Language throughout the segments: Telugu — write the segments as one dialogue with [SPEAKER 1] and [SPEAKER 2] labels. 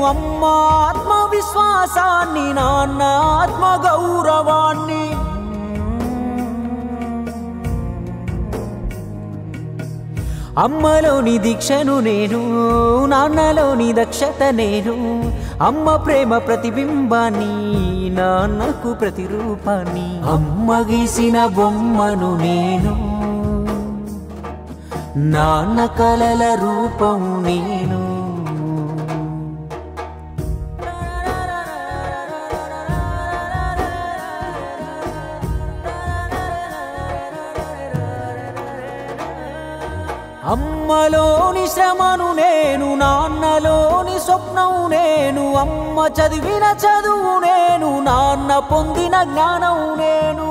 [SPEAKER 1] అమ్మ ఆత్మవిశ్వాసాన్ని నాన్న ఆత్మ గౌరవాన్ని అమ్మలోని దీక్షను నేను నాన్నలోని దక్షత నేను అమ్మ ప్రేమ ప్రతిబింబాన్ని నాన్నకు ప్రతిరూపాన్ని అమ్మ గీసిన బొమ్మను నేను నాన్న కలల రూపం నేను అమ్మలోని శ్రమను నేను నాన్నలోని స్వప్నం నేను అమ్మ చదివిన చదువు నేను నాన్న పొందిన జ్ఞానం నేను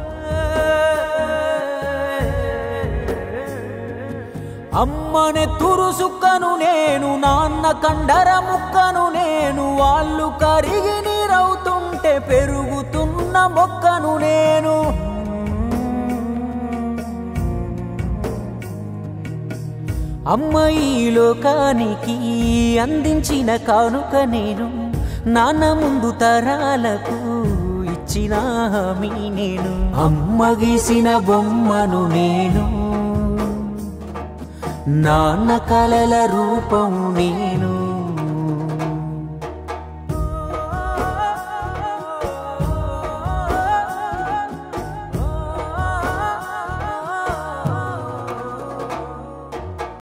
[SPEAKER 1] అమ్మనే తురు సుక్కను నేను నాన్న కండర ముక్కను నేను వాళ్ళు కరిగి నీరవుతుంటే పెరుగుతున్న మొక్కను నేను అమ్మ ఈ లోకానికి అందించిన కానుక నేను నాన్న ముందు తరాలకు ఇచ్చిన హామీ నేను అమ్మ గీసిన బొమ్మను నేను నాన్న కలల రూపం నేను